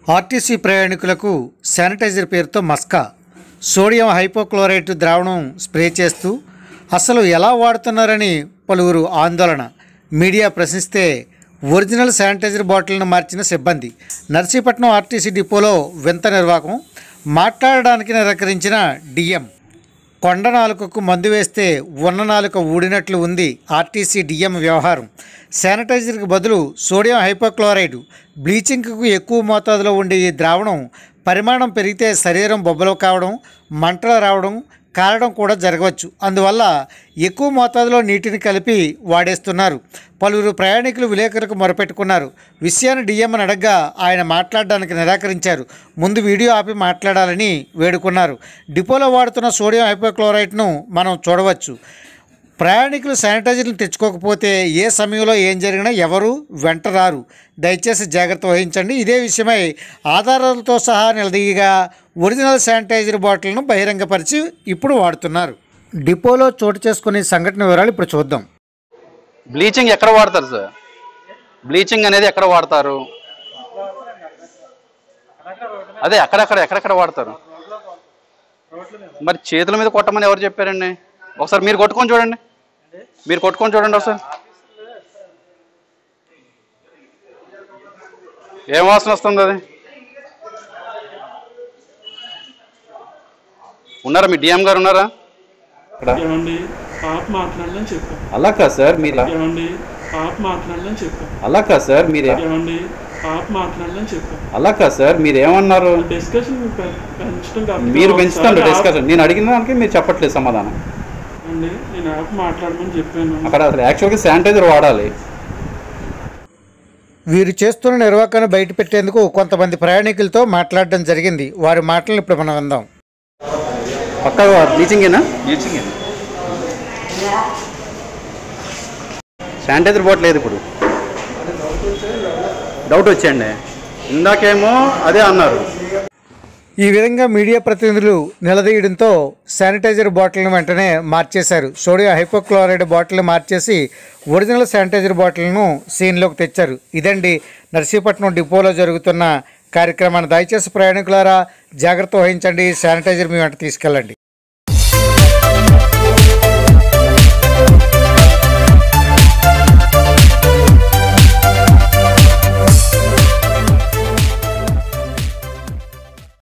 RTC ప్రయాణికులకు sanitiser పేరుతో మస్కా సోడియం హైపోక్లోరైట్ ద్రావణం స్ప్రే చేస్తూ అసలు ఎలా వాడుతున్నారని పలువురు ఆందోళన మీడియా ప్రశ్నిస్తే ఒరిజినల్ శానిటైజర్ బాటిల్ను మార్చిన సిబ్బంది నర్సీపట్నం ఆర్టీసీ డిపోలో వింత నిర్వాహకం మాట్లాడడానికి నిరాకరించిన డిఎం కొండ నాలుకకు మందు వేస్తే ఉన్న నాలుక ఊడినట్లు ఉంది ఆర్టీసీ డిఎం వ్యవహారం శానిటైజర్కి బదులు సోడియం హైపోక్లోరైడ్ బ్లీచింగ్కు ఎక్కువ మోతాదులో ఉండే ఈ ద్రావణం పరిమాణం పెరిగితే శరీరం బొబ్బలు కావడం మంటలు రావడం కారడం కూడా జరగవచ్చు అందువల్ల ఎక్కువ మోతాదులో నీటిని కలిపి వాడేస్తున్నారు పలువురు ప్రయాణికులు విలేకరులకు మొరపెట్టుకున్నారు విషయాన్ని డిఎంని అడగ్గా ఆయన మాట్లాడడానికి నిరాకరించారు ముందు వీడియో ఆపి మాట్లాడాలని వేడుకున్నారు డిపోలో వాడుతున్న సోడియం హైపోక్లోరైట్ను మనం చూడవచ్చు ప్రయాణికులు శానిటైజర్లు తెచ్చుకోకపోతే ఏ సమయంలో ఏం జరిగినా ఎవరు వెంట రారు దయచేసి జాగ్రత్త వహించండి ఇదే విషయమై ఆధారాలతో సహా నిలదీయగా ఒరిజినల్ శానిటైజర్ బాటిల్ను బహిరంగపరిచి ఇప్పుడు వాడుతున్నారు డిపోలో చోటు చేసుకునే సంఘటన వివరాలు ఇప్పుడు చూద్దాం బ్లీచింగ్ ఎక్కడ వాడతారు సార్ బ్లీచింగ్ అనేది ఎక్కడ వాడతారు అదే అక్కడక్కడ ఎక్కడెక్కడ వాడతారు మరి చేతుల మీద కొట్టమని ఎవరు చెప్పారండి ఒకసారి మీరు కొట్టుకొని చూడండి మీరు కొట్టుకొని చూడండి ఒకసారి ఏం వాసన వస్తుంది అది ఉన్నారా మీ డిఎం గారు ఉన్నారా ఇక్కడ ఏమండి ఆప్ మాట్లాడలని చెప్పాను అలా కాదు సార్ మీరు ఏమండి ఆప్ మాట్లాడలని చెప్పాను అలా కాదు సార్ మీరు ఏమండి ఆప్ మాట్లాడలని చెప్పాను అలా కాదు సార్ మీరు ఏమన్నారు డిస్కషన్ పెంచడం కాదు మీరు పెంచుతారు డిస్కషన్ నేను అడిగిన దానికి మీరు చెప్పట్లేదు సమాధానం అండి నేను యాప్ మాట్లాడమని చెప్పాను అక్కడ అసలు యాక్చువల్గా శానిటైజర్ వాడాలి వీరు చేస్తున్న నిర్వాహకాన్ని బయట పెట్టేందుకు కొంతమంది ప్రయాణికులతో మాట్లాడడం జరిగింది వారి మాటలను ఇప్పుడు మనం విందాం పక్కా బ్లీచింగేనా బ్లీచింగ్ శానిటైజర్ బాటిల్ లేదు ఇప్పుడు డౌట్ వచ్చండి ఇందాకేమో అదే అన్నారు ఈ విధంగా మీడియా ప్రతినిధులు నిలదీయడంతో శానిటైజర్ బాటిల్ను వెంటనే మార్చేశారు సోడియం హైపోక్లోరైడ్ బాటిల్ని మార్చేసి ఒరిజినల్ శానిటైజర్ బాటిల్ను సీన్లోకి తెచ్చారు ఇదండి నర్సీపట్నం డిపోలో జరుగుతున్న కార్యక్రమాన్ని దయచేసి ప్రయాణికులారా జాగ్రత్త వహించండి శానిటైజర్ మీ వెంట తీసుకెళ్ళండి